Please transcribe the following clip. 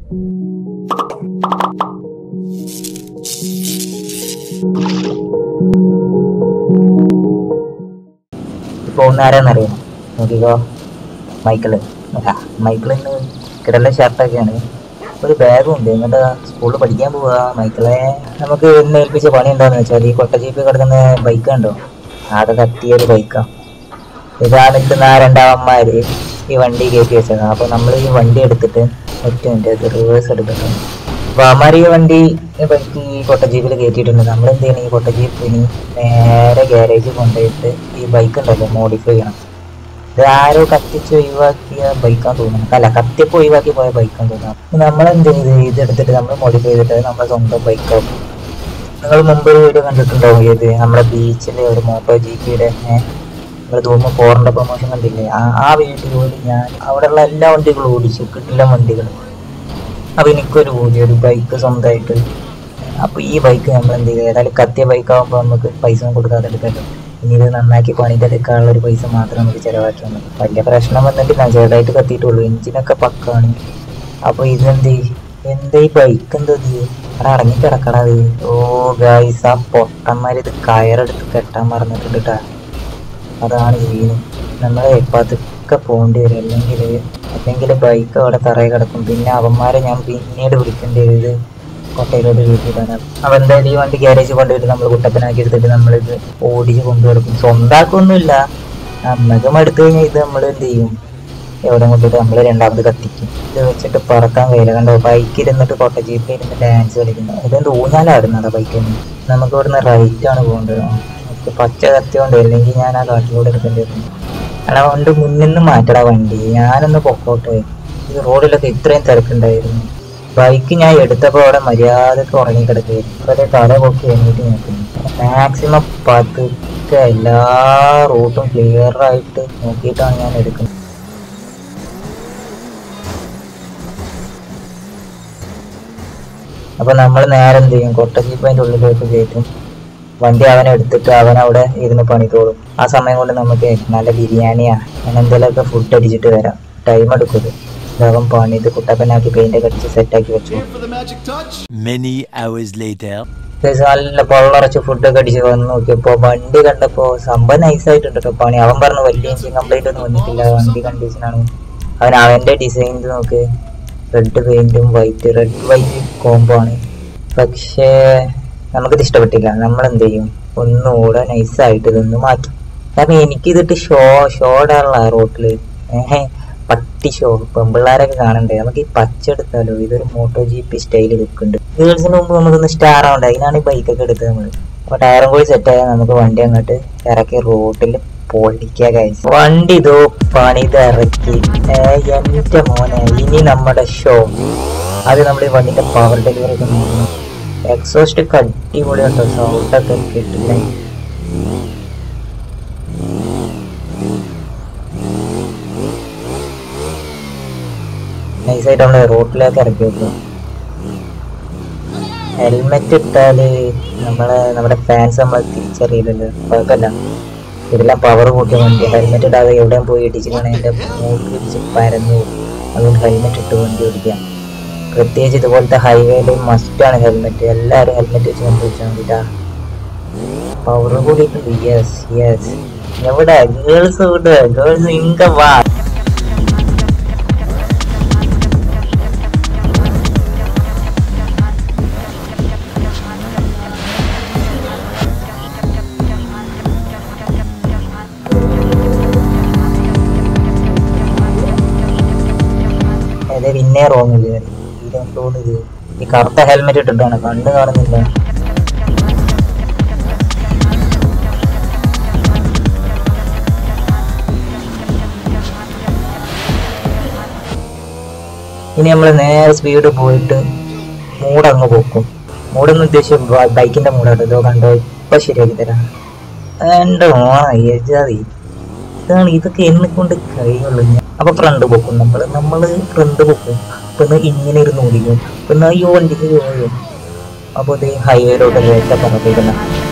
പോകുന്ന ആരാന്നറിയാം നോക്കിക്കോ മൈക്കിള് ആ, മൈക്കിളിന് കിടല ഷർട്ടൊക്കെയാണ് ഒരു ബാഗും ഉണ്ട് എന്നിട്ട് സ്കൂളിൽ പഠിക്കാൻ പോവാ മൈക്കിളെ നമുക്ക് ഇന്ന് ഏൽപ്പിച്ച പണി എന്താണെന്ന് വെച്ചാൽ ഈ കൊട്ട ജീപ്പിൽ കിടക്കുന്ന ബൈക്ക് കണ്ടോ ആകെ കത്തിയ ഒരു ബൈക്കാണ് ഇതാ നിൽക്കുന്ന ആ രണ്ടാമന്മാര് ഈ വണ്ടി കയറ്റി വെച്ചതാണ് അപ്പൊ നമ്മൾ ഈ വണ്ടി എടുത്തിട്ട് ഒറ്റ മിനിറ്റ് റിവേഴ്സ് എടുത്തിട്ട് അപ്പൊ അമാർ ഈ വണ്ടി ബൈക്ക് ഈ കൊട്ട ജീപ്പിൽ കയറ്റിയിട്ടുണ്ട് നമ്മൾ എന്ത് ചെയ്യണം ഈ കൊട്ട ജീപ്പിന് നേരെ ഗ്യാരേജിൽ കൊണ്ടുപോയിട്ട് ഈ ബൈക്ക് ഉണ്ടല്ലോ മോഡിഫൈ ചെയ്യണം ഇത് ആരോ കത്തിച്ച് ഒഴിവാക്കിയ ബൈക്കാന്ന് തോന്നുന്നു അല്ല കത്തിയപ്പോ ഒഴിവാക്കി പോയ ബൈക്കാന്ന് തോന്നുന്നു നമ്മൾ എന്ത് ചെയ്ത് ഇതെടുത്തിട്ട് നമ്മൾ മോഡിഫൈ ചെയ്തിട്ട് നമ്മുടെ സ്വന്തം ബൈക്കാവും നിങ്ങൾ മുമ്പ് ഒരു വീഡിയോ കണ്ടിട്ടുണ്ടാവും ഏത് നമ്മുടെ ബീച്ചിലെ ഒരു മോട്ടോ ജി പിയുടെ നിങ്ങൾ തോന്നുമ്പോൾ ഫോറിൻ്റെ പ്രൊമോഷൻ കണ്ടില്ലേ ആ ആ വീഡിയോയിൽ ഞാൻ അവിടെയുള്ള എല്ലാ വണ്ടികളും ഓടിച്ചു കിട്ടില്ല വണ്ടികൾ അപ്പൊ എനിക്കൊരു പൂതി ഒരു ബൈക്ക് സ്വന്തമായിട്ട് അപ്പൊ ഈ ബൈക്ക് നമ്മൾ എന്ത് ചെയ്ത് ഏതായാലും കത്തിയ ബൈക്ക് ആകുമ്പോൾ നമുക്ക് പൈസ ഒന്നും കൊടുക്കാതെ എടുക്കല്ലോ ഇനി ഇത് നന്നാക്കി പണിതെടുക്കാനുള്ള ഒരു പൈസ മാത്രം നമുക്ക് ചിലവാക്കിയാൽ മതി വലിയ പ്രശ്നം വന്നിട്ടില്ല ചെറുതായിട്ട് കത്തിയിട്ടുള്ളൂ എഞ്ചിനൊക്കെ പക്കാണ് അപ്പൊ ഇതെന്ത് എന്താ ഈ ബൈക്ക് എന്താ ഇത് അവിടെ അടങ്ങി കിടക്കണത് ഓ ഗൈസ് ആ പൊട്ടന്മാർ ഇത് കയറെടുത്ത് കെട്ടാൻ മറന്നിട്ടുണ്ട് ട്ടാ അതാണ് ചെയ്യുന്നത് നമ്മൾ പതുക്കെ പോകേണ്ടി വരും അല്ലെങ്കിൽ അല്ലെങ്കിൽ ബൈക്ക് അവിടെ തറയിൽ കിടക്കും പിന്നെ അവന്മാരെ ഞാൻ പിന്നീട് വിളിക്കേണ്ടി വരും ഇത് കോട്ടയിലോട്ട് വീട്ടിലാണ് അപ്പം എന്തായാലും ഈ വണ്ടി ഗ്യാരേജ് കൊണ്ടുപോയിട്ട് നമ്മൾ കുട്ടപ്പനാക്കി എടുത്തിട്ട് നമ്മളിത് ഓടിച്ച് കൊണ്ടുകൊടുക്കും സ്വന്താക്കൊന്നുമില്ല നമ്മൾക്ക് മടുത്തു കഴിഞ്ഞാൽ ഇത് നമ്മൾ എന്ത് ചെയ്യും എവിടെ കൊണ്ടിട്ട് നമ്മൾ രണ്ടാമത് കത്തിക്കും ഇത് വെച്ചിട്ട് പറക്കാൻ കഴിയില്ല കണ്ടോ ബൈക്ക് ഇരുന്നിട്ട് കൊട്ട ജീപ്പിൽ ഇരുന്ന് ഡാൻസ് കളിക്കുന്നത് ഇതെന്ത് ഊഞ്ഞാലാടുന്നതാ ബൈക്കിന് നമുക്ക് ഇവിടുന്ന് റൈറ്റ് ആണ് പോകേണ്ടത് നമുക്ക് പച്ച കത്തിയോണ്ട് അല്ലെങ്കിൽ ഞാൻ ആ കാട്ടിലൂടെ എടുക്കേണ്ടി വരും അല്ല കൊണ്ട് മുന്നിൽ നിന്ന് മാറ്റടാ വണ്ടി ഞാനൊന്ന് പൊക്കോട്ടെ ഈ റോഡിലൊക്കെ ഇത്രയും തിരക്കുണ്ടായിരുന്നു ബൈക്ക് ഞാൻ എടുത്തപ്പോൾ അവിടെ മര്യാദക്ക് ഉറങ്ങി കിടക്കുകയായിരുന്നു അപ്പോൾ അതേ തല പൊക്കി എണീറ്റ് നോക്കുന്നു മാക്സിമം പതുക്കെ എല്ലാ റൂട്ടും ക്ലിയർ ആയിട്ട് നോക്കിയിട്ടാണ് ഞാൻ എടുക്കുന്നത് അപ്പൊ നമ്മൾ നേരെ എന്ത് ചെയ്യും കൊട്ട ജീപ്പ് അതിന്റെ ഉള്ളിലേക്ക് കയറ്റും വണ്ടി അവൻ എടുത്തിട്ട് അവൻ അവിടെ ഇരുന്ന് പണിതോളും ആ സമയം കൊണ്ട് നമുക്ക് നല്ല ബിരിയാണിയാ അങ്ങനെ എന്തെങ്കിലുമൊക്കെ ഫുഡ് അടിച്ചിട്ട് വരാം ടൈം എടുക്കും അവൻ പണിത് കുട്ടപ്പനാക്കി പെയിന്റ് ഒക്കെ അടിച്ച് സെറ്റാക്കി വെച്ചു Here for the magic touch. Many hours later. Guys നല്ല പൊള്ളറച്ച് ഫുഡൊക്കെ അടിച്ച് വന്ന് നോക്കിയപ്പോ വണ്ടി കണ്ടപ്പോ സംഭവം നൈസായിട്ടുണ്ട് കേട്ടോ പണി അവൻ പറഞ്ഞു വലിയ എഞ്ചിൻ കംപ്ലൈന്റ് ഒന്നും വന്നിട്ടില്ല വണ്ടി കണ്ടീഷനാണ് അവൻ അവന്റെ ഡിസൈൻ നോക്ക് റെഡ് പെയിന്റും വൈറ്റ് റെഡ് വൈറ്റ് കോംബോ ആണ് പക്ഷേ നമുക്കിത് ഇഷ്ടപ്പെട്ടില്ല നമ്മൾ എന്ത് ചെയ്യും ഒന്നുകൂടെ നൈസായിട്ട് ഇതൊന്ന് മാറ്റും കാരണം എനിക്കിതിട്ട് ഷോ ഷോ ഇടാനുള്ള റോട്ടില് ഏഹ് പട്ടി ഷോ പെമ്പിള്ളാരൊക്കെ കാണണ്ടേ നമുക്ക് ഈ പച്ച എടുത്താലോ ഇതൊരു മോട്ടോ ജി പി സ്റ്റൈല് ലുക്കുണ്ട് ഗേൾസിന് മുമ്പ് നമുക്കൊന്ന് സ്റ്റാർ ആവണ്ട അതിനാണ് ഈ ബൈക്കൊക്കെ എടുത്തത് നമ്മൾ അപ്പൊ ടയറും കൂടി സെറ്റ് ആയാൽ നമുക്ക് വണ്ടി അങ്ങോട്ട് ഇറക്കി റോട്ടിൽ പൊളിക്കുക guys. വണ്ടി ഇതോ പണിതിറക്കി ഏഹ് എന്റെ മോനെ ഇനി നമ്മുടെ ഷോ അത് നമ്മൾ ഈ വണ്ടിന്റെ പവർ ഡെലിവറി ഒക്കെ നോക്കണം എക്സോസ്റ്റ് ഒക്കെ അടിപൊളിയുണ്ടോ സൗണ്ടൊക്കെ കിട്ടില്ല നൈസായിട്ട് നമ്മള് റോട്ടിലേക്ക് ഇറക്കി വെക്കും ഹെൽമെറ്റ് ഇട്ടാല് നമ്മളെ നമ്മുടെ ഫാൻസ് നമ്മളെ തിരിച്ചറിയില്ലല്ലോ കുഴപ്പമില്ല ഇതെല്ലാം പവർ കൂട്ടിയ വണ്ടി ഹെൽമെറ്റ് ഇടാതെ എവിടെയും പോയി ഇടിച്ചിട്ടാണ് എൻ്റെ മൂക്ക് പിടിച്ച് പരന്നു പോകും. അതുകൊണ്ട് ഹെൽമെറ്റ് ഇട്ട് വണ്ടി ഓടിക്കാം പ്രത്യേകിച്ച് ഇതുപോലത്തെ ഹൈവേയിൽ മസ്റ്റാണ് ഹെൽമെറ്റ് എല്ലാവരും ഹെൽമെറ്റ് വെച്ച് കൊണ്ടുവച്ചാൽ മതിട്ടാ പവർ കൂടിയിട്ടുണ്ട് യെസ് യെസ് എവിടെ ഗേൾസ് ഇവിടെ ഗേൾസ് ഇങ്ക വാ അതെ പിന്നെ റോങ് കയറി തോന്നിയത് ഈ കറുത്ത ഹെൽമെറ്റ് ഇട്ടിട്ടാണ് കണ്ണ് കാണുന്നില്ല ഇനി നമ്മൾ നേരെ സ്പീഡ് പോയിട്ട് മൂടങ്ങ് പോക്കും മൂടെന്ന് ഉദ്ദേശിച്ച ബൈക്കിന്റെ മൂടാട്ടോ ഇതോ കണ്ടോ ഇപ്പൊ ശരിയാക്കി തരാം എന്റെ മോണി ഇതാണ് ഇതൊക്കെ എന്നെ കൊണ്ട് കഴിയുള്ളൂ ഞാൻ അപ്പൊ ഫ്രണ്ട് പൊക്കും നമ്മള് നമ്മള് ഫ്രണ്ട് പൊക്കും പിന്നെ ഇങ്ങനെ ഇരുന്ന് ഓടിക്കും പിന്നെ ഈ വണ്ടിക്ക് പോയും അപ്പൊ ഇത് ഹൈവേയിലോട്ട് കയറ്റ പറഞ്ഞിരിക്കുന്ന